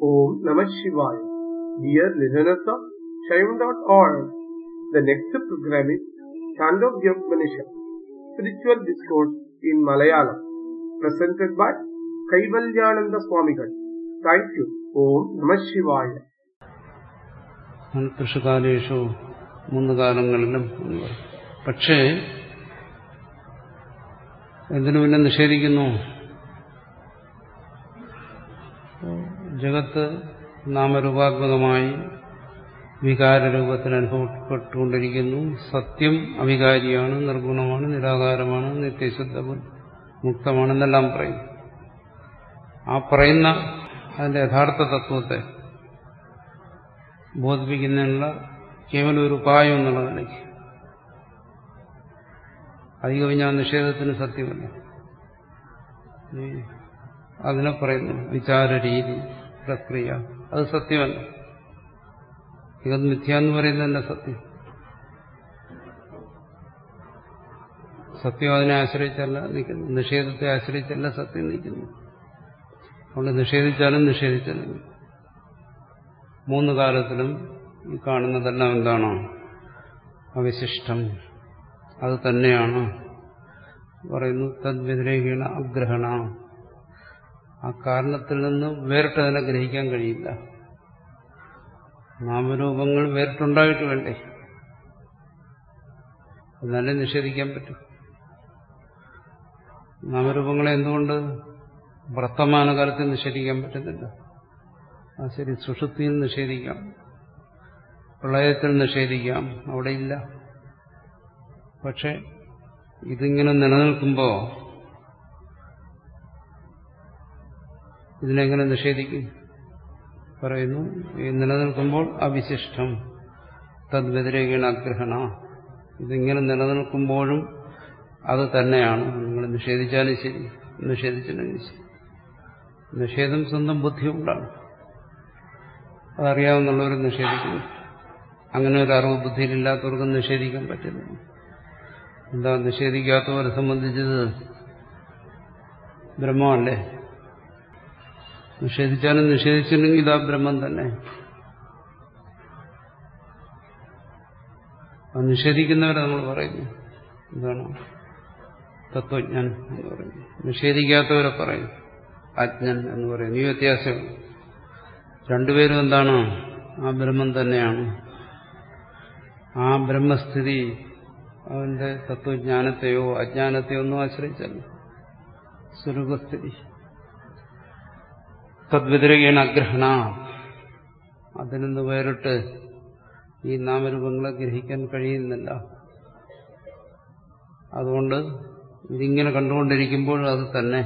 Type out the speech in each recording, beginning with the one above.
Om Namah Shivaya. Dear listeners of Shaivan.org, the next program is Chandogya Spiritual Discourse in Malayalam, presented by Kaivalyananda Swamigal. Thank you. Om Namah Shivaya. കൃഷികാലേഷു മൂന്ന് കാലങ്ങളിലും എന്ന് പറയും. പക്ഷേ എന്തിനു പിന്നെ നിഷേധിക്കുന്നു ജഗത്ത് നാമരൂപാത്മകമായി വികാരരൂപത്തിൽ അനുഭവപ്പെട്ടുകൊണ്ടിരിക്കുന്നു സത്യം അവികാരിയാണ് നിർഗുണമാണ് നിരാകാരമാണ് നിത്യശുദ്ധ മുക്തമാണെന്നെല്ലാം പറയും ആ പറയുന്ന അതിന്റെ യഥാർത്ഥ തത്വത്തെ ബോധിപ്പിക്കുന്നതിനുള്ള കേവലം ഒരു ഉപായം എന്നുള്ള നിലയ്ക്ക് അധിക വിജ്ഞാന നിഷേധത്തിന് സത്യമല്ല ഈ അതിനെ പറയുന്നു വിചാര രീതി പ്രക്രിയ അത് സത്യമല്ല ഇത് മിഥ്യ എന്ന് പറയുന്നത് തന്നെ സത്യം സത്യം അതിനെ ആശ്രയിച്ചല്ല നിൽക്കുന്നു നിഷേധത്തെ ആശ്രയിച്ചല്ല സത്യം നിൽക്കുന്നു അതുകൊണ്ട് നിഷേധിച്ചാലും നിഷേധിച്ചാലും മൂന്ന് കാലത്തിലും ഈ കാണുന്നതെല്ലാം എന്താണോ അവശിഷ്ടം അത് തന്നെയാണ് പറയുന്നു തദ്വ്യതിരേകീണ അഗ്രഹണ ആ കാരണത്തിൽ നിന്ന് വേറിട്ടതിനെ ഗ്രഹിക്കാൻ കഴിയില്ല നാമരൂപങ്ങൾ വേറിട്ടുണ്ടായിട്ട് വേണ്ടേ എന്നാലേ നിഷേധിക്കാൻ പറ്റും നാമരൂപങ്ങളെ എന്തുകൊണ്ട് വർത്തമാനകാലത്തിൽ നിഷേധിക്കാൻ പറ്റുന്നില്ല ആ ശരി സുഷുപ്തിയിൽ നിഷേധിക്കാം പ്രളയത്തിൽ നിഷേധിക്കാം അവിടെ ഇല്ല പക്ഷെ ഇതിങ്ങനെ നിലനിൽക്കുമ്പോൾ ഇതിനെങ്ങനെ നിഷേധിക്കും പറയുന്നു ഈ നിലനിൽക്കുമ്പോൾ അവിശിഷ്ടം തദ്വ്യതിരേകീണ അഗ്രഹണ ഇതിങ്ങനെ നിലനിൽക്കുമ്പോഴും അത് തന്നെയാണ് നിങ്ങൾ നിഷേധിച്ചാലും ശരി നിഷേധിച്ചില്ലെങ്കിൽ ശരി നിഷേധം സ്വന്തം ബുദ്ധി കൊണ്ടാണ് അതറിയാവുന്നുള്ളവർ നിഷേധിക്കുന്നു അങ്ങനെ ഒരു അറിവ് ബുദ്ധിയിലില്ലാത്തവർക്ക് നിഷേധിക്കാൻ പറ്റില്ല എന്താ നിഷേധിക്കാത്തവരെ സംബന്ധിച്ചത് ബ്രഹ്മമല്ലേ നിഷേധിച്ചാലും നിഷേധിച്ചില്ലെങ്കിൽ ഇതാ ബ്രഹ്മം തന്നെ നിഷേധിക്കുന്നവരെ നമ്മൾ പറയുന്നു എന്താണ് തത്വജ്ഞൻ എന്ന് പറയുന്നു നിഷേധിക്കാത്തവരെ പറയും അജ്ഞൻ എന്ന് പറയുന്നു ഈ വ്യത്യാസമാണ് രണ്ടുപേരും എന്താണ് ആ ബ്രഹ്മം തന്നെയാണ് ആ ബ്രഹ്മസ്ഥിതി അവന്റെ തത്വജ്ഞാനത്തെയോ അജ്ഞാനത്തെയോ ഒന്നും ആശ്രയിച്ചല്ല സ്വരൂപസ്ഥിതി തദ്വ്യതിരകീണ അഗ്രഹണ അതിൽ നിന്ന് വേറിട്ട് ഈ നാമരൂപങ്ങളെ ഗ്രഹിക്കാൻ കഴിയുന്നില്ല അതുകൊണ്ട് ഇതിങ്ങനെ കണ്ടുകൊണ്ടിരിക്കുമ്പോൾ അത് തന്നെ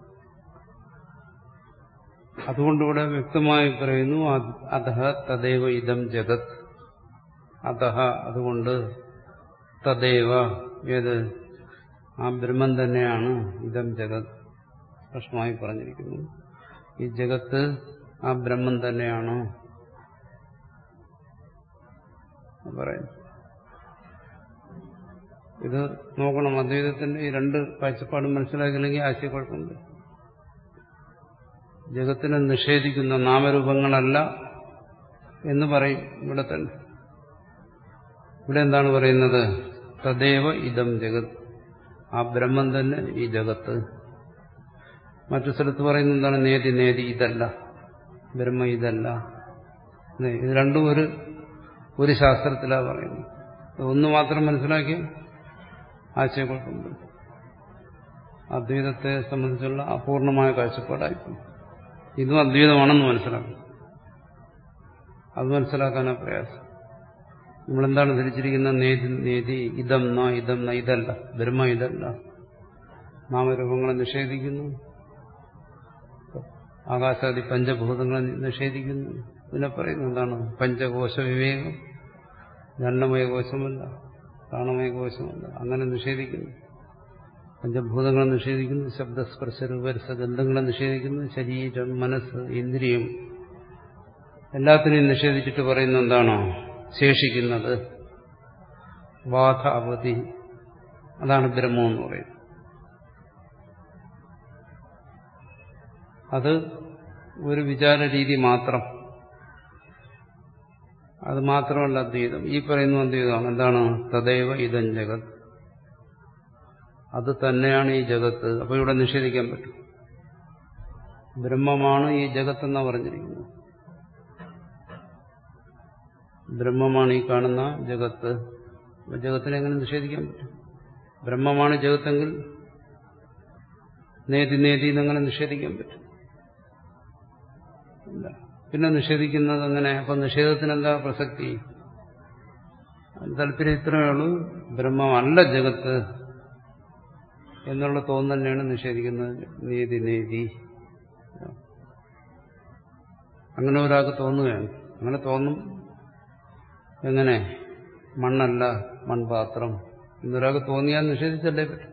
അതുകൊണ്ടിവിടെ വ്യക്തമായി പറയുന്നു അതഹ തദൈവ ഇതം ജഗത് അതഹ അതുകൊണ്ട് തദൈവ ഏത് ആ ബ്രഹ്മം തന്നെയാണ് ഇതം ജഗത് സ്പഷ്ടമായി പറഞ്ഞിരിക്കുന്നു ഈ ജഗത്ത് ആ ബ്രഹ്മം തന്നെയാണ് പറയുന്നു ഇത് നോക്കണം അദ്വൈതത്തിന്റെ ഈ രണ്ട് കാഴ്ചപ്പാടും മനസ്സിലാക്കില്ലെങ്കിൽ ആശയക്കുഴപ്പമുണ്ട് ജഗത്തിനെ നിഷേധിക്കുന്ന നാമരൂപങ്ങളല്ല എന്ന് പറയും ഇവിടെ തന്നെ ഇവിടെ എന്താണ് പറയുന്നത് തദൈവ ഇതം ജഗത് ആ ബ്രഹ്മം തന്നെ ഈ ജഗത്ത് മറ്റു സ്ഥലത്ത് പറയുന്നത് എന്താണ് നേതി നേതി ഇതല്ല ബ്രഹ്മ ഇതല്ല ഇത് രണ്ടും ഒരു ഒരു ശാസ്ത്രത്തിലാണ് പറയുന്നത് ഒന്ന് മാത്രം മനസ്സിലാക്കി ആശയക്കുഴപ്പമുണ്ട് അദ്വൈതത്തെ സംബന്ധിച്ചുള്ള അപൂർണമായ കാഴ്ചപ്പാടായിപ്പോയി ഇതും അദ്വൈതമാണെന്ന് മനസ്സിലാക്കും അത് മനസ്സിലാക്കാനാ പ്രയാസം നമ്മളെന്താണ് ധരിച്ചിരിക്കുന്ന നേതി നേതി ഇതം ന ഇതം ന ഇതല്ല ബ്രഹ്മ ഇതല്ല നാമരൂപങ്ങളെ നിഷേധിക്കുന്നു ആകാശാദി പഞ്ചഭൂതങ്ങളെ നിഷേധിക്കുന്നു പിന്നെ പറയുന്നു എന്താണ് പഞ്ചകോശ വിവേകം ദണ്ഡമയ കോശമല്ല പ്രാണമയ കോശമല്ല അങ്ങനെ നിഷേധിക്കുന്നു പഞ്ചഭൂതങ്ങളെ നിഷേധിക്കുന്നു ശബ്ദസ്പർശ രൂപരസ ഗന്ധങ്ങളെ നിഷേധിക്കുന്നു ശരീരം മനസ്സ് ഇന്ദ്രിയം എല്ലാത്തിനെയും നിഷേധിച്ചിട്ട് പറയുന്ന എന്താണോ ശേഷിക്കുന്നത് ബാധ അവധി അതാണ് ബ്രഹ്മം എന്ന് പറയുന്നത് അത് ഒരു വിചാര രീതി മാത്രം അത് മാത്രമല്ല അദ്വൈതം ഈ പറയുന്ന അദ്വൈതമാണ് എന്താണ് തദൈവ ഇതം ജഗത് അത് തന്നെയാണ് ഈ ജഗത്ത് അപ്പൊ ഇവിടെ നിഷേധിക്കാൻ പറ്റും ബ്രഹ്മമാണ് ഈ ജഗത്തെന്നാ പറഞ്ഞിരിക്കുന്നത് ബ്രഹ്മമാണ് ഈ കാണുന്ന ജഗത്ത് അപ്പൊ ജഗത്തിനെ എങ്ങനെ നിഷേധിക്കാൻ പറ്റും ബ്രഹ്മമാണ് ജഗത്തെങ്കിൽ നേതി നേതി എന്നങ്ങനെ നിഷേധിക്കാൻ പറ്റും ഇല്ല. പിന്നെ നിഷേധിക്കുന്നത് അങ്ങനെ അപ്പൊ നിഷേധത്തിന് എന്താ പ്രസക്തി അതിന് താല്പര്യം ഇത്രയേ ഉള്ളൂ ബ്രഹ്മമല്ല ജഗത്ത് എന്നുള്ള തോന്നൽ തന്നെയാണ് നിഷേധിക്കുന്നത് നീതി നീതി അങ്ങനെ ഒരാൾക്ക് തോന്നുകയാണ് അങ്ങനെ തോന്നും എങ്ങനെ മണ്ണല്ല മൺപാത്രം എന്നൊരാൾക്ക് തോന്നിയാൽ നിഷേധിച്ചല്ലേ പറ്റും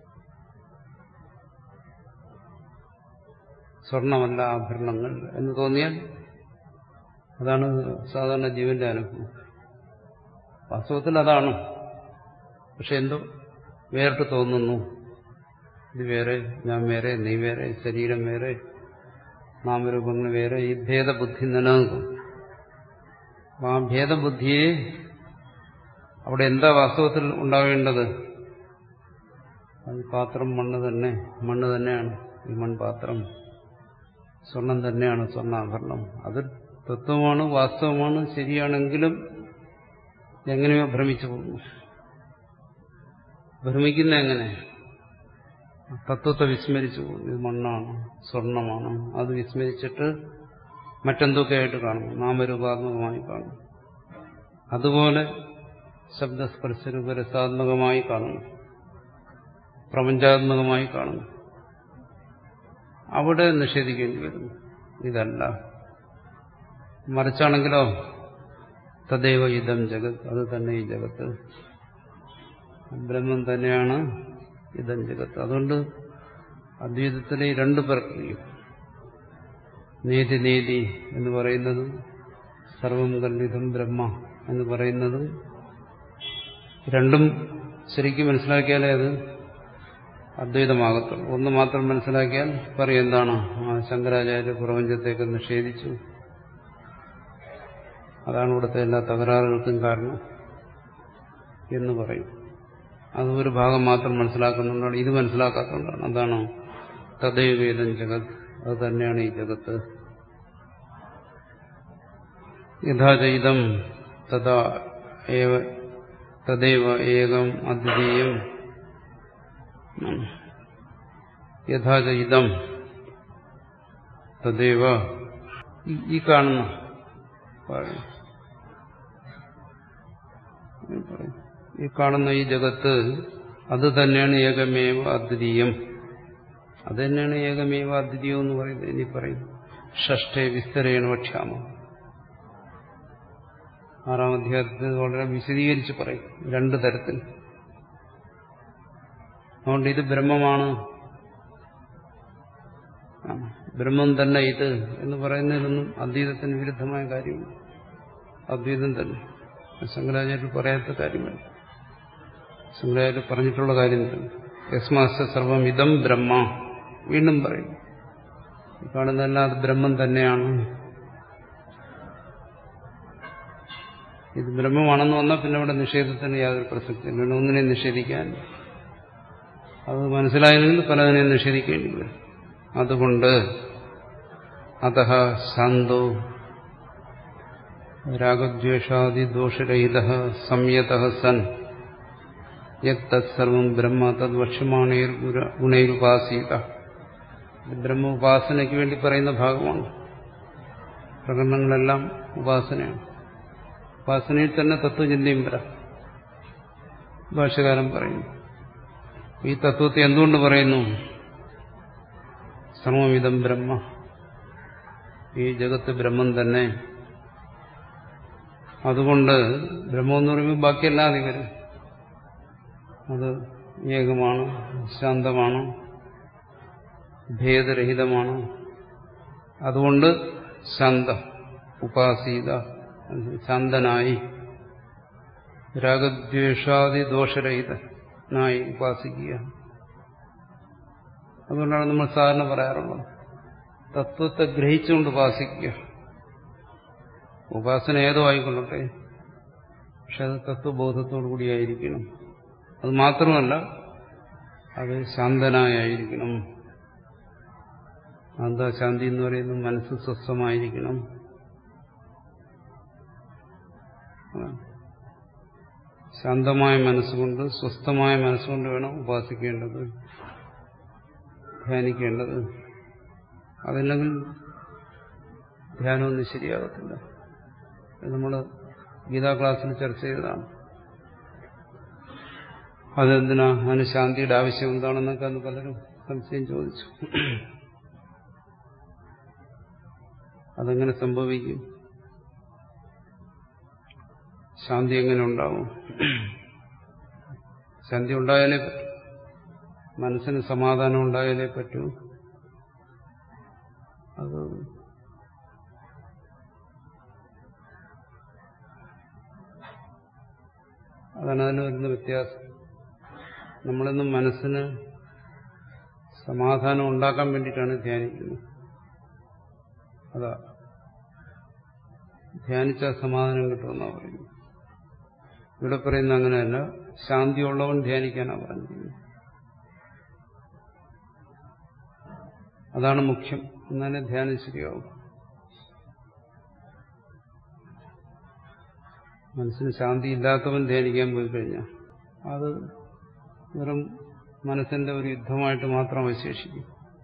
സ്വർണമല്ല ആഭരണങ്ങൾ എന്ന് തോന്നിയാൽ അതാണ് സാധാരണ ജീവന്റെ അനുഭവം വാസ്തവത്തിൽ അതാണ് പക്ഷെ എന്തോ വേറിട്ട് തോന്നുന്നു ഇത് വേറെ ഞാൻ വേറെ നീ വേറെ ശരീരം വേറെ നാമരൂപങ്ങൾ വേറെ ഈ ഭേദബുദ്ധി നിലനിൽക്കും അപ്പൊ ആ ഭേദബുദ്ധിയെ അവിടെ എന്താ വാസ്തവത്തിൽ ഉണ്ടാവേണ്ടത് അത് പാത്രം മണ്ണ് തന്നെ മണ്ണ് തന്നെയാണ് ഈ മൺപാത്രം സ്വർണം തന്നെയാണ് സ്വർണ്ണാഭരണം അത് തത്വമാണ് വാസ്തവമാണ് ശരിയാണെങ്കിലും എങ്ങനെയോ ഭ്രമിച്ചു പോകുന്നു ഭ്രമിക്കുന്ന എങ്ങനെ തത്വത്തെ വിസ്മരിച്ചു പോകുന്നു ഇത് മണ്ണാണ് സ്വർണമാണ് അത് വിസ്മരിച്ചിട്ട് മറ്റെന്തൊക്കെയായിട്ട് കാണുന്നു നാമരൂപാത്മകമായി കാണുന്നു അതുപോലെ ശബ്ദസ്പർശരൂപരസാത്മകമായി കാണുന്നു പ്രപഞ്ചാത്മകമായി കാണുന്നു അവിടെ നിഷേധിക്കേണ്ടി വരുന്നു ഇതല്ല മറിച്ചാണെങ്കിലോ തദൈവ ഇതം ജഗത് അത് തന്നെ ഈ ജഗത്ത് ബ്രഹ്മം തന്നെയാണ് ഇതം ജഗത്ത് അതുകൊണ്ട് അദ്വൈതത്തിലെ ഈ രണ്ട് പ്രക്രിയയും നീതി നീതി എന്ന് പറയുന്നതും സർവം കല്ലിതം ബ്രഹ്മ എന്ന് പറയുന്നതും രണ്ടും ശരിക്കും മനസ്സിലാക്കിയാലേ അത് അദ്വൈതമാകത്തുള്ളൂ ഒന്ന് മാത്രം മനസ്സിലാക്കിയാൽ പറയും എന്താണ് ആ ശങ്കരാചാര്യ പ്രപഞ്ചത്തേക്ക് നിഷേധിച്ചു അതാണ് ഇവിടുത്തെ എല്ലാ തകരാറുകൾക്കും കാരണം എന്ന് പറയും അത് ഒരു ഭാഗം മാത്രം മനസ്സിലാക്കുന്നുണ്ടാണ് ഇത് മനസ്സിലാക്കാത്തതുകൊണ്ടാണ് അതാണ് തദൈവേദം ജഗത് അത് തന്നെയാണ് ഈ ജഗത്ത് യഥാചൈതം തഥാ ഏവ തദൈവ ഏകം അദ്വിതീയം യഥാചൈതം തദൈവ ഈ കാണുന്ന ഈ കാണുന്ന ഈ ജഗത്ത് അത് തന്നെയാണ് ഏകമേവ അദ്വിതീയം അത് തന്നെയാണ് ഏകമേവ അദ്വിതീയം എന്ന് പറയുന്നത് ഇനി പറയും ഷഷ്ടേ വിസ്തരേണ വക്ഷ്യാമ ആറാം അധ്യായത്തിൽ വളരെ വിശദീകരിച്ച് പറയും രണ്ട് തരത്തിൽ അതുകൊണ്ട് ഇത് ബ്രഹ്മമാണ് ബ്രഹ്മം തന്നെ ഇത് എന്ന് പറയുന്നതിലൊന്നും അദ്വൈതത്തിന് വിരുദ്ധമായ കാര്യമില്ല അദ്വൈതം തന്നെ ശങ്കരാചാര്യർ പറയാത്ത കാര്യമല്ല ശങ്കരാചാര്യർ പറഞ്ഞിട്ടുള്ള കാര്യം തന്നെ യസ്മാസ സർവം ഇതം ബ്രഹ്മ വീണ്ടും പറയും ഈ കാണുന്നതെല്ലാം അത് ബ്രഹ്മം തന്നെയാണ് ഇത് ബ്രഹ്മമാണെന്ന് വന്നാൽ പിന്നെ ഇവിടെ നിഷേധത്തിന് യാതൊരു പ്രസക്തിയില്ല പിന്നെ ഒന്നിനെ നിഷേധിക്കാൻ അത് മനസ്സിലായെങ്കിൽ പലതിനെയും നിഷേധിക്കേണ്ടി വരും അതുകൊണ്ട് അത ശാന്തോ രാഗദ്വേഷാദി ദോഷരഹിത സംയത സൻ യത്സർവം ബ്രഹ്മ തദ്വക്ഷമാണേർ ഗുണൈരുപാസീത ബ്രഹ്മ ഉപാസനയ്ക്ക് വേണ്ടി പറയുന്ന ഭാഗമാണ് പ്രകടനങ്ങളെല്ലാം ഉപാസനയാണ് ഉപാസനയിൽ തന്നെ തത്വചിന്തയും വരാം ഭാഷകാരൻ പറയുന്നു ഈ തത്വത്തെ എന്തുകൊണ്ട് പറയുന്നു സർവമിതം ബ്രഹ്മ ഈ ജഗത്ത് ബ്രഹ്മം തന്നെ അതുകൊണ്ട് ബ്രഹ്മം എന്ന് പറയുമ്പോൾ ബാക്കിയെല്ലാം അതി വരും അത് ഏകമാണ് ശാന്തമാണ് ഭേദരഹിതമാണ് അതുകൊണ്ട് ശാന്ത ഉപാസീത ശാന്തനായി രാഗദ്വേഷാദി ദോഷരഹിതനായി ഉപാസിക്കുക അതുകൊണ്ടാണ് നമ്മൾ സാധാരണ പറയാറുള്ളത് തത്വത്തെ ഗ്രഹിച്ചുകൊണ്ട് ഉപാസിക്കുക ഉപാസന ഏതോ ആയിക്കൊള്ളട്ടെ പക്ഷെ അത് തത്വബോധത്തോടു കൂടിയായിരിക്കണം അത് മാത്രമല്ല അത് ശാന്തനായിരിക്കണം എന്താ ശാന്തി എന്ന് പറയുന്നത് മനസ്സ് സ്വസ്ഥമായിരിക്കണം ശാന്തമായ മനസ്സുകൊണ്ട് സ്വസ്ഥമായ മനസ്സുകൊണ്ട് വേണം ഉപാസിക്കേണ്ടത് ധ്യാനിക്കേണ്ടത് അതല്ലെങ്കിൽ ധ്യാനമൊന്നും ശരിയാകത്തില്ല നമ്മൾ ഗീതാ ക്ലാസ്സിൽ ചർച്ച ചെയ്തതാണ് അതെന്തിനാ അതിന് ശാന്തിയുടെ ആവശ്യം എന്താണെന്നൊക്കെ അന്ന് പലരും സംശയം ചോദിച്ചു അതെങ്ങനെ സംഭവിക്കും ശാന്തി എങ്ങനെ ഉണ്ടാവും ശാന്തി ഉണ്ടായാലേ പറ്റൂ മനസ്സിന് സമാധാനം ഉണ്ടായാലേ പറ്റൂ അത് അതാണ് അതിന് വരുന്ന വ്യത്യാസം നമ്മളെന്നും മനസ്സിന് സമാധാനം ഉണ്ടാക്കാൻ വേണ്ടിയിട്ടാണ് ധ്യാനിക്കുന്നത് അതാ ധ്യാനിച്ച സമാധാനം കിട്ടുമെന്നാണ് പറയുന്നത് ഇവിടെ പറയുന്ന അങ്ങനെയല്ല ശാന്തിയുള്ളവൻ ധ്യാനിക്കാനാണ് പറഞ്ഞിരിക്കുന്നത് അതാണ് മുഖ്യം എന്നാലേ ധ്യാനം ശരിയാവും മനസ്സിന് ശാന്തി ഇല്ലാത്തവൻ ധ്യാനിക്കാൻ പോയി കഴിഞ്ഞാൽ അത് വെറും മനസ്സിന്റെ ഒരു യുദ്ധമായിട്ട് മാത്രം അവശേഷിക്കും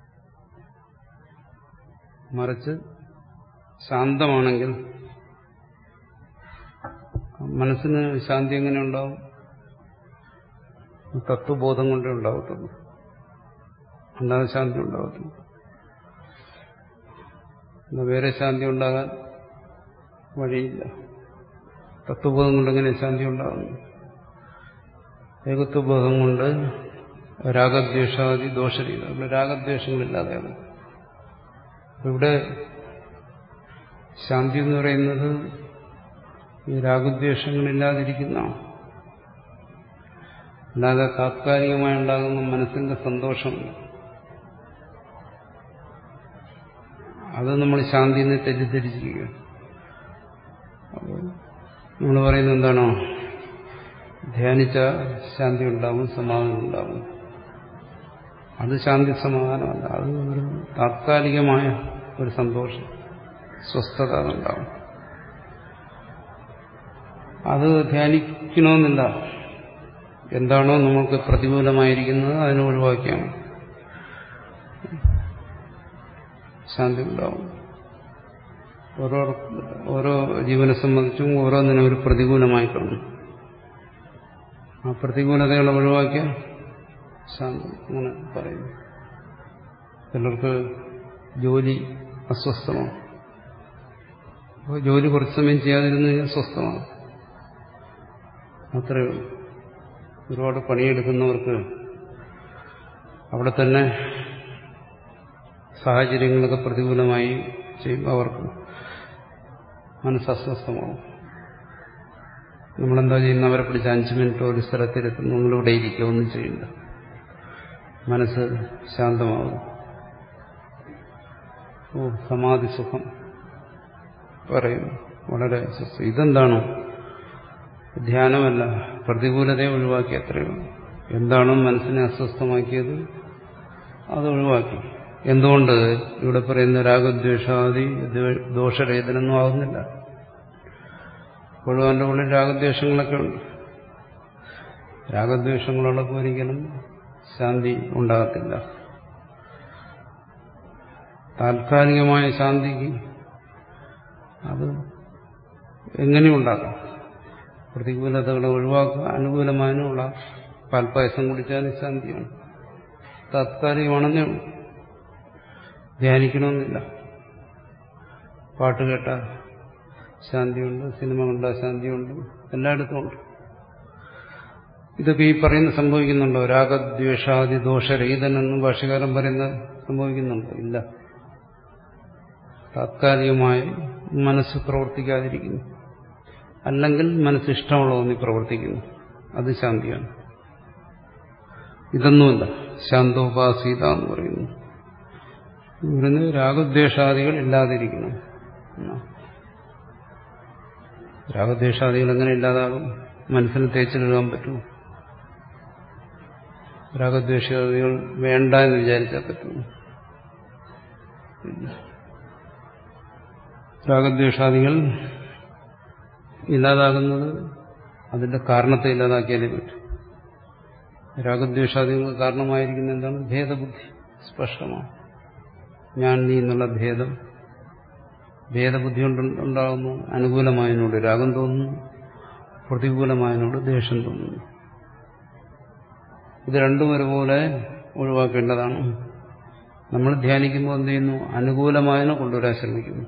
മറിച്ച് ശാന്തമാണെങ്കിൽ മനസ്സിന് ശാന്തി എങ്ങനെ ഉണ്ടാവും തത്വബോധം കൊണ്ടേ ഉണ്ടാവത്തുള്ളൂ അല്ലാതെ ശാന്തി ഉണ്ടാവത്തില്ല എന്നാ വേറെ ശാന്തി ഉണ്ടാകാൻ വഴിയില്ല തത്വബോധം കൊണ്ടെങ്ങനെ ശാന്തി ഉണ്ടാകുന്നു ഏകത്വബോധം കൊണ്ട് രാഗദ്വേഷാദി ദോഷരീത ഇവിടെ രാഗദ്വേഷങ്ങളില്ലാതെയാണ് ഇവിടെ ശാന്തി എന്ന് പറയുന്നത് ഈ രാഗദ്വേഷങ്ങളില്ലാതിരിക്കുന്ന അല്ലാതെ താത്കാലികമായി ഉണ്ടാകുന്ന മനസ്സിന്റെ സന്തോഷമുണ്ട് അത് നമ്മൾ ശാന്തിനെ തെറ്റിദ്ധരിച്ചിരിക്കുക അപ്പോൾ നമ്മൾ പറയുന്നത് എന്താണോ ധ്യാനിച്ച ശാന്തി ഉണ്ടാവും സമാധാനം ഉണ്ടാവും അത് ശാന്തി സമാധാനമല്ല അത് ഒരു താത്കാലികമായ ഒരു സന്തോഷം സ്വസ്ഥത ഉണ്ടാവും അത് ധ്യാനിക്കണമെന്നില്ല എന്താണോ നമ്മൾക്ക് പ്രതികൂലമായിരിക്കുന്നത് അതിനെ ഒഴിവാക്കിയാൽ മതി ശാന്തി ഉണ്ടാവും ഓരോ ഓരോ ജീവനെ സംബന്ധിച്ചും ഓരോന്നിനും ഒരു പ്രതികൂലമായി കാണും ആ പ്രതികൂലതകളെ ഒഴിവാക്കിയാൽ ശാന്തി അങ്ങനെ പറയുന്നു ചിലർക്ക് ജോലി അസ്വസ്ഥമാണ് അപ്പോൾ ജോലി കുറച്ച് സമയം ചെയ്യാതിരുന്നു കഴിഞ്ഞാൽ സ്വസ്ഥമാണ് അത്രയേ ഉള്ളൂ ഒരുപാട് പണിയെടുക്കുന്നവർക്ക് അവിടെ തന്നെ സാഹചര്യങ്ങളൊക്കെ പ്രതികൂലമായി ചെയ്യുമ്പോൾ അവർക്ക് മനസ്സസ്വസ്ഥമാവും നമ്മളെന്താ ചെയ്യുന്ന അവരെ പിടിച്ച് അഞ്ച് മിനിറ്റ് ഒരു സ്ഥലത്തിരുത്തും നിങ്ങളിവിടെ ഇരിക്കുക ഒന്നും ചെയ്യണ്ട മനസ്സ് ശാന്തമാവും ഓ സമാധി സുഖം പറയുന്നു വളരെ ഇതെന്താണോ ധ്യാനമല്ല പ്രതികൂലതയെ ഒഴിവാക്കി അത്രയും എന്താണോ മനസ്സിനെ അസ്വസ്ഥമാക്കിയത് അത് ഒഴിവാക്കി എന്തുകൊണ്ട് ഇവിടെ പറയുന്ന രാഗദ്വേഷാദി ദോഷരഹിതനൊന്നും ആകുന്നില്ല ഇപ്പോഴും അവൻ്റെ ഉള്ളിൽ രാഗദ്വേഷങ്ങളൊക്കെ ഉണ്ട് രാഗദ്വേഷങ്ങളുള്ളപ്പോൾ ഒരിക്കലും ശാന്തി ഉണ്ടാകത്തില്ല താൽക്കാലികമായ ശാന്തിക്ക് അത് എങ്ങനെയുണ്ടാക്കാം പ്രതികൂലതകളെ ഒഴിവാക്കുക അനുകൂലമായതിനുള്ള പാൽപ്പായസം കുടിച്ചാലും ശാന്തിയാണ് താത്കാലികമാണെന്നേ ഉള്ളൂ ധ്യാനിക്കണമെന്നില്ല പാട്ട് കേട്ട ശാന്തിയുണ്ട് സിനിമ കണ്ട ശാന്തിയുണ്ട് എല്ലായിടത്തും ഉണ്ട് ഇതൊക്കെ ഈ പറയുന്ന സംഭവിക്കുന്നുണ്ടോ രാഗദ്വേഷാദി ദോഷരഹിതനെന്നും ഭാഷകാരൻ പറയുന്ന സംഭവിക്കുന്നുണ്ടോ ഇല്ല താത്കാലികമായി മനസ്സ് പ്രവർത്തിക്കാതിരിക്കുന്നു അല്ലെങ്കിൽ മനസ്സിഷ്ടമുള്ള ഒന്നി പ്രവർത്തിക്കുന്നു അത് ശാന്തിയാണ് ഇതൊന്നുമില്ല ശാന്തോപാസീത എന്ന് പറയുന്നു ഇവിടുന്ന് രാഗദ്വേഷാദികൾ ഇല്ലാതിരിക്കണം എന്നാ. രാഗദ്വേഷാദികൾ എങ്ങനെ ഇല്ലാതാകും മനസ്സിന് തേച്ചിലിടാൻ പറ്റുമോ രാഗദ്വേഷാദികൾ വേണ്ട എന്ന് വിചാരിച്ചാൽ പറ്റുമോ ഇല്ല. രാഗദ്വേഷാദികൾ ഇല്ലാതാകുന്നത് അതിന്റെ കാരണത്തെ ഇല്ലാതാക്കിയാലേ പറ്റും രാഗദ്വേഷാദികൾക്ക് കാരണമായിരിക്കുന്ന എന്താണ് ഭേദബുദ്ധി സ്പഷ്ടമാണ് ഞാൻ നീ എന്നുള്ള ഭേദം ഭേദബുദ്ധി കൊണ്ട് ഉണ്ടാകുന്നു അനുകൂലമായതിനോട് രാഗം തോന്നുന്നു പ്രതികൂലമായതിനോട് ദേഷ്യം തോന്നുന്നു ഇത് രണ്ടും ഒരുപോലെ ഒഴിവാക്കേണ്ടതാണ് നമ്മൾ ധ്യാനിക്കുമ്പോൾ എന്ത് ചെയ്യുന്നു അനുകൂലമായതിനെ കൊണ്ടുവരാൻ ശ്രമിക്കുന്നു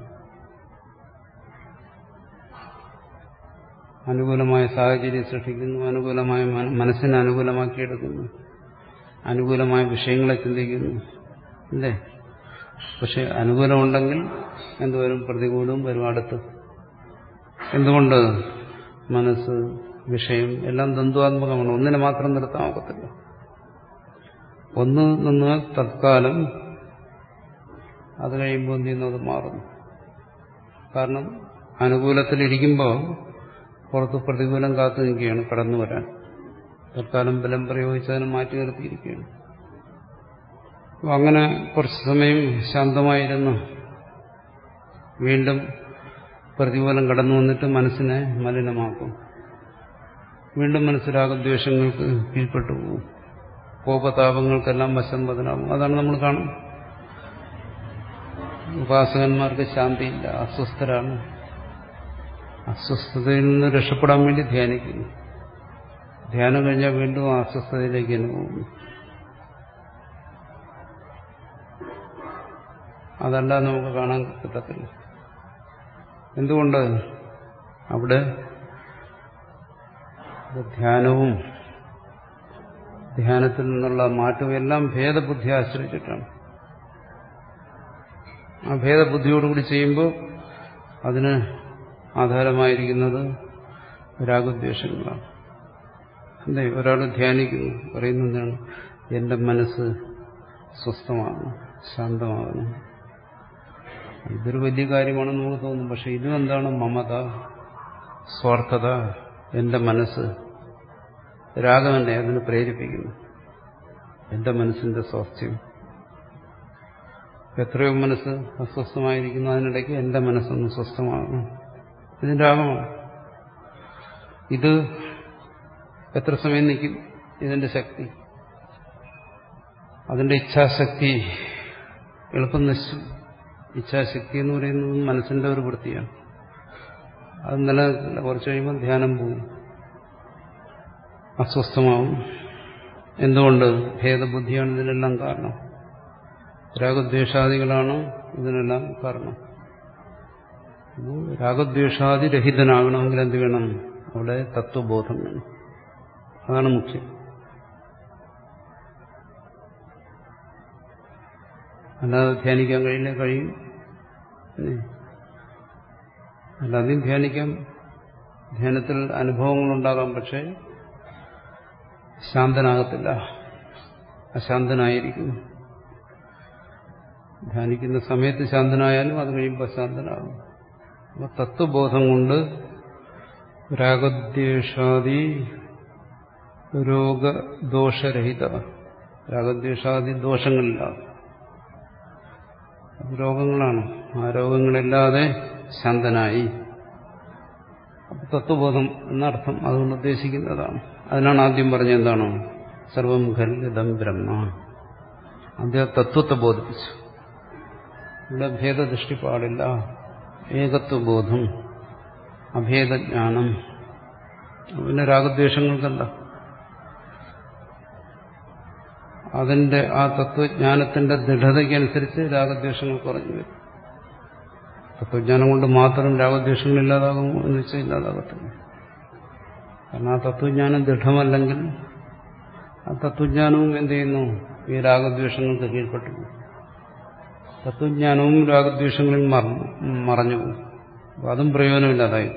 അനുകൂലമായ സാഹചര്യം സൃഷ്ടിക്കുന്നു അനുകൂലമായ മന- മനസ്സിനെ അനുകൂലമാക്കിയെടുക്കുന്നു അനുകൂലമായ വിഷയങ്ങളെ ചിന്തിക്കുന്നു അല്ലേ പക്ഷെ അനുകൂലമുണ്ടെങ്കിൽ എന്തുവരും പ്രതികൂലവും വരും അടുത്ത് എന്തുകൊണ്ട് മനസ്സ് വിഷയം എല്ലാം ദ്വന്ദ്വാത്മകമാണ് ഒന്നിനെ മാത്രം നിർത്താൻ ഒക്കത്തില്ല ഒന്ന് നിന്ന് തത്കാലം അത് കഴിയുമ്പോൾ എന്ത് ചെയ്യുന്നു അത് മാറുന്നു കാരണം അനുകൂലത്തിലിരിക്കുമ്പോൾ പുറത്ത് പ്രതികൂലം കാത്തു നിൽക്കുകയാണ് കടന്നു വരാൻ തൽക്കാലം ബലം പ്രയോഗിച്ച് അതിനെ മാറ്റി നിർത്തിയിരിക്കുകയാണ് അപ്പോൾ അങ്ങനെ കുറച്ച് സമയം ശാന്തമായിരുന്നു വീണ്ടും പ്രതികൂലം കടന്നു വന്നിട്ട് മനസ്സിനെ മലിനമാക്കും വീണ്ടും മനസ്സിലാകദ്വേഷങ്ങൾക്ക് കീഴ്പ്പെട്ടു പോകും കോപതാപങ്ങൾക്കെല്ലാം വശം ബദലാകും അതാണ് നമ്മൾ കാണും ഉപാസകന്മാർക്ക് ശാന്തിയില്ല അസ്വസ്ഥരാണ് അസ്വസ്ഥതയിൽ നിന്ന് രക്ഷപ്പെടാൻ വേണ്ടി ധ്യാനിക്കുന്നു ധ്യാനം കഴിഞ്ഞാൽ വീണ്ടും ആ അസ്വസ്ഥതയിലേക്ക് തന്നെ പോകുന്നു അതല്ല നമുക്ക് കാണാൻ പറ്റത്തില്ല എന്തുകൊണ്ട് അവിടെ ധ്യാനവും ധ്യാനത്തിൽ നിന്നുള്ള മാറ്റവും എല്ലാം ഭേദബുദ്ധി ആശ്രയിച്ചിട്ടാണ് ആ ഭേദബുദ്ധിയോടുകൂടി ചെയ്യുമ്പോൾ അതിന് ആധാരമായിരിക്കുന്നത് രാഗദ്വേഷങ്ങളാണ് അതെ ഒരാൾ ധ്യാനിക്കുന്നു പറയുന്നതാണ് എന്റെ മനസ്സ് സ്വസ്ഥമാകണം ശാന്തമാകണം ഇതൊരു വലിയ കാര്യമാണെന്ന് നമുക്ക് തോന്നും പക്ഷെ ഇതും എന്താണ് മമത സ്വാർത്ഥത എന്റെ മനസ്സ് രാഗം തന്നെ അതിന് പ്രേരിപ്പിക്കുന്നു എന്റെ മനസ്സിന്റെ സ്വാസ്ഥ്യം എത്രയോ മനസ്സ് അസ്വസ്ഥമായിരിക്കുന്നു അതിനിടയ്ക്ക് എന്റെ മനസ്സൊന്ന് സ്വസ്ഥമാകണം ഇതിന്റെ രാഗമാണ് ഇത് എത്ര സമയം നിൽക്കും ഇതിന്റെ ശക്തി അതിന്റെ ഇച്ഛാശക്തി എളുപ്പം നശിച്ചു ഇച്ഛാശക്തി എന്ന് പറയുന്നത് മനസ്സിന്റെ ഒരു വൃത്തിയാണ് അത് നിലനിൽക്കില്ല കുറച്ച് കഴിയുമ്പോൾ ധ്യാനം പോകും അസ്വസ്ഥമാവും എന്തുകൊണ്ട് ഭേദബുദ്ധിയാണ് ഇതിനെല്ലാം കാരണം രാഗദ്വേഷാദികളാണ് ഇതിനെല്ലാം കാരണം അപ്പോൾ രാഗദ്വേഷാദി രഹിതനാകണമെങ്കിൽ എന്ത് വേണം അവിടെ തത്വബോധം വേണം അതാണ് മുഖ്യം അല്ലാതെ ധ്യാനിക്കാൻ കഴിയില്ല കഴിയും അല്ലാതെയും ധ്യാനിക്കാം ധ്യാനത്തിൽ അനുഭവങ്ങളുണ്ടാകാം പക്ഷേ ശാന്തനാകത്തില്ല അശാന്തനായിരിക്കും ധ്യാനിക്കുന്ന സമയത്ത് ശാന്തനായാലും അത് കഴിയുമ്പോൾ ശാന്തനാകും അപ്പൊ തത്വബോധം കൊണ്ട് രാഗദ്വേഷാദി രോഗദോഷരഹിത രാഗദ്വേഷാദി ദോഷങ്ങളില്ലാതെ അത് രോഗങ്ങളാണ് ആ രോഗങ്ങളില്ലാതെ ശാന്തനായി അപ്പൊ തത്വബോധം എന്നർത്ഥം അതുകൊണ്ട് ഉദ്ദേശിക്കുന്നതാണ് അതിനാണ് ആദ്യം പറഞ്ഞ എന്താണ് സർവം ഖലിതം ബ്രഹ്മ ആദ്യം തത്വത്തെ ബോധിപ്പിച്ചു ഇവിടെ ഭേദദൃഷ്ടി പാടില്ല ഏകത്വബോധം അഭേദജ്ഞാനം പിന്നെ രാഗദ്വേഷങ്ങൾക്കല്ല അതിന്റെ ആ തത്വജ്ഞാനത്തിന്റെ ദൃഢതയ്ക്കനുസരിച്ച് രാഗദ്വേഷങ്ങൾ കുറഞ്ഞു വരും തത്വജ്ഞാനം കൊണ്ട് മാത്രം രാഗദ്വേഷങ്ങൾ ഇല്ലാതാകുമോ എന്ന് വെച്ചാൽ ഇല്ലാതാകത്തില്ല കാരണം ആ തത്വജ്ഞാനം ദൃഢമല്ലെങ്കിൽ ആ തത്വജ്ഞാനവും എന്ത് ചെയ്യുന്നു ഈ രാഗദ്വേഷങ്ങൾക്ക് കീഴ്പ്പെട്ടു പോകും. തത്വജ്ഞാനവും രാഗദ്വേഷങ്ങളിൽ മറഞ്ഞു പോകും അപ്പോൾ അതും പ്രയോജനമില്ലാതായി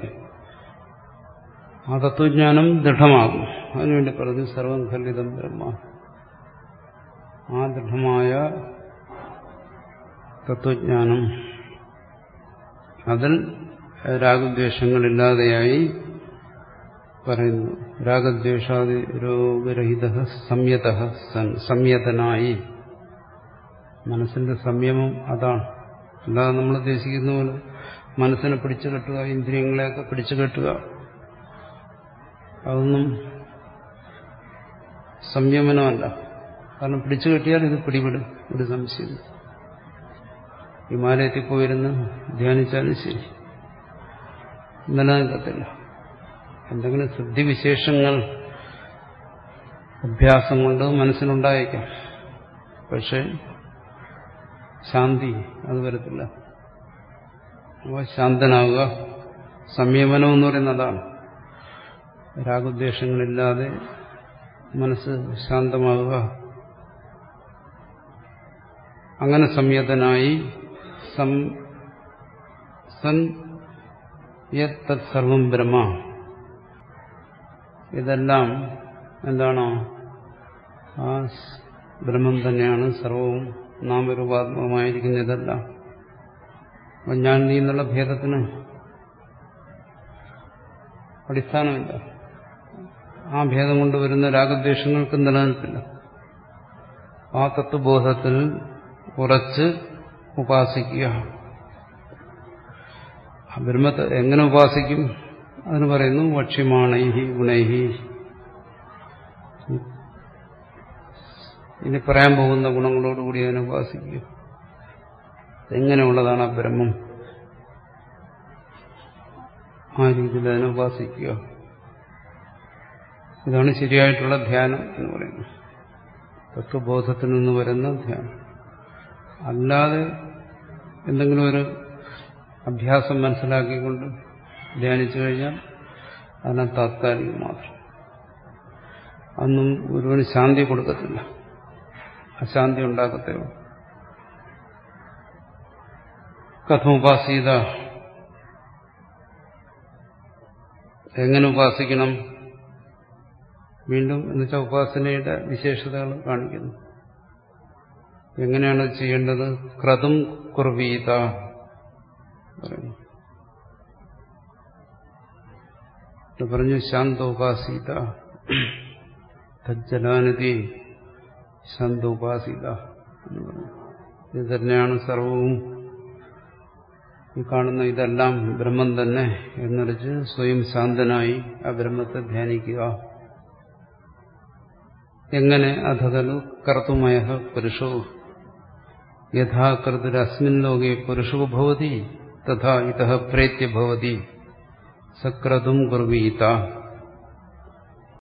ആ തത്വജ്ഞാനം ദൃഢമാകും അതിനുവേണ്ടി പറഞ്ഞു സർവം ഖല്ലിതം ബ്രഹ്മ ആ ദൃഢമായ തത്വജ്ഞാനം അതിൽ രാഗദ്വേഷങ്ങളില്ലാതെയായി പറയുന്നു രാഗദ്വേഷാദി രോഗരഹിത സംയത സൻ സംയതനായി മനസ്സിന്റെ സംയമം അതാണ് അല്ലാതെ നമ്മൾ ഉദ്ദേശിക്കുന്ന പോലെ മനസ്സിനെ പിടിച്ചു കെട്ടുക ഇന്ദ്രിയങ്ങളെയൊക്കെ പിടിച്ചു കെട്ടുക അതൊന്നും സംയമനമല്ല കാരണം പിടിച്ചു കെട്ടിയാൽ ഇത് പിടിപെടും ഒരു സംശയം ഹിമാലയത്തിൽ പോയിരുന്ന് ധ്യാനിച്ചാലും ശരി നിലനിൽക്കത്തില്ല എന്തെങ്കിലും സിദ്ധിവിശേഷങ്ങൾ അഭ്യാസം കൊണ്ട് മനസ്സിനുണ്ടായേക്കാം പക്ഷെ ശാന്തി അത് വരത്തില്ല അപ്പോൾ ശാന്തനാവുക സംയമനം എന്ന് പറയുന്നത് അതാണ് രാഗദ്വേഷങ്ങളില്ലാതെ മനസ്സ് ശാന്തമാവുക അങ്ങനെ സംയതനായി സം സൻ യത് സർവം ബ്രഹ്മ ഇതെല്ലാം എന്താണോ ആ ബ്രഹ്മം തന്നെയാണ് സർവവും നാമരൂപാത്മകമായിരിക്കുന്ന ഇതെല്ലാം അപ്പം ഞാൻ നീ എന്നുള്ള ഭേദത്തിന് അടിസ്ഥാനമില്ല ആ ഭേദം കൊണ്ട് വരുന്ന രാഗദ്വേഷങ്ങൾക്ക് നിലനിൽപ്പില്ല ആ തത്വബോധത്തിൽ ഉറച്ച് ഉപാസിക്കുക ആ ബ്രഹ്മത്തെ എങ്ങനെ ഉപാസിക്കും അതിന് പറയുന്നു വക്ഷ്യമാണൈഹി ഗുണൈഹി ഇനി പറയാൻ പോകുന്ന ഗുണങ്ങളോടുകൂടി അതിനെ ഉപാസിക്കുക എങ്ങനെയുള്ളതാണ് ആ ബ്രഹ്മം ആ രീതിയിൽ അതിനെ ഉപാസിക്കുക ഇതാണ് ശരിയായിട്ടുള്ള ധ്യാനം എന്ന് പറയുന്നത് തത്വബോധത്തിൽ നിന്ന് വരുന്ന ധ്യാനം അല്ലാതെ എന്തെങ്കിലും ഒരു അഭ്യാസം മനസ്സിലാക്കിക്കൊണ്ട് ധ്യാനിച്ചു കഴിഞ്ഞാൽ അതിനെ താത്കാലികം മാത്രം അന്നും ഒരുവന് ശാന്തി കൊടുക്കത്തില്ല അശാന്തി ഉണ്ടാക്കത്തേ ഉള്ളൂ കഥം ഉപാസീത എങ്ങനെ ഉപാസിക്കണം വീണ്ടും എന്നുവെച്ചാൽ ഉപാസനയുടെ വിശേഷതകൾ കാണിക്കുന്നു എങ്ങനെയാണ് ചെയ്യേണ്ടത് ക്രതും കുർവീത പറഞ്ഞു ശാന്തോപാസീത തജ്ജലാനതി ശാന്തോപാസീത എന്ന് പറഞ്ഞു ഇത് തന്നെയാണ് സർവവും ഈ കാണുന്ന ഇതെല്ലാം ബ്രഹ്മം തന്നെ എന്നറിച്ച് സ്വയം ശാന്തനായി ആ ബ്രഹ്മത്തെ ധ്യാനിക്കുക എങ്ങനെ അധകലു കർത്തുമയ പുരുഷോ യഥാ കർത്തുരസ്മിൻ ലോകെ പുരുഷോ ഭവതി തഥാ ഇത പ്രേത്യ ഭവതി സക്രതും കുർവീത